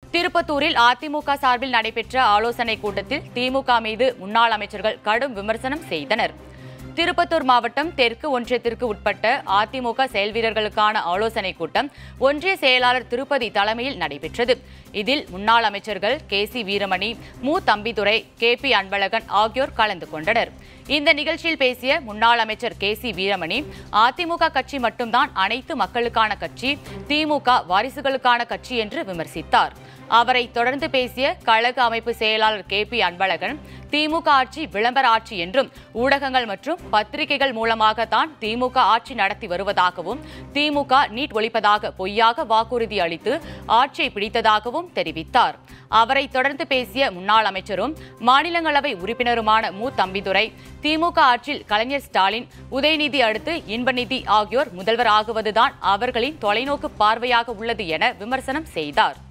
திருப்பத்தூரில் அதிமுக சார்பில் நடைபெற்ற ஆலோசனைக் கூட்டத்தில் திமுக மீது முன்னாள் அமைச்சர்கள் கடும் விமர்சனம் செய்தனர் திருப்பத்தூர் மாவட்டம் தெற்கு ஒன்றியத்திற்கு உட்பட்ட அதிமுக செயல் வீரர்களுக்கான ஆலோசனைக் கூட்டம் ஒன்றிய செயலாளர் திருப்பதி தலைமையில் நடைபெற்றது இதில் முன்னாள் அமைச்சர்கள் கே சி வீரமணி மு தம்பிதுரை கே பி அன்பழகன் ஆகியோர் கலந்து கொண்டனர் இந்த நிகழ்ச்சியில் பேசிய முன்னாள் அமைச்சர் கே சி வீரமணி அதிமுக கட்சி மட்டும்தான் அனைத்து மக்களுக்கான கட்சி திமுக வாரிசுகளுக்கான கட்சி என்று விமர்சித்தார் அவரை தொடர்ந்து பேசிய கழக அமைப்பு செயலாளர் கே பி அன்பழகன் திமுக ஆட்சி விளம்பர ஆட்சி என்றும் ஊடகங்கள் மற்றும் பத்திரிகைகள் மூலமாகத்தான் திமுக ஆட்சி நடத்தி வருவதாகவும் திமுக நீட் ஒழிப்பதாக பொய்யாக வாக்குறுதி அளித்து ஆட்சியை பிடித்ததாகவும் தெரிவித்தார் அவரை தொடர்ந்து பேசிய முன்னாள் அமைச்சரும் மாநிலங்களவை உறுப்பினருமான மு தம்பிதுரை திமுக ஆட்சியில் கலைஞர் ஸ்டாலின் உதயநிதி அடுத்து இன்பநிதி ஆகியோர் முதல்வர் ஆகுவதுதான் அவர்களின் தொலைநோக்கு பார்வையாக உள்ளது என விமர்சனம் செய்தார்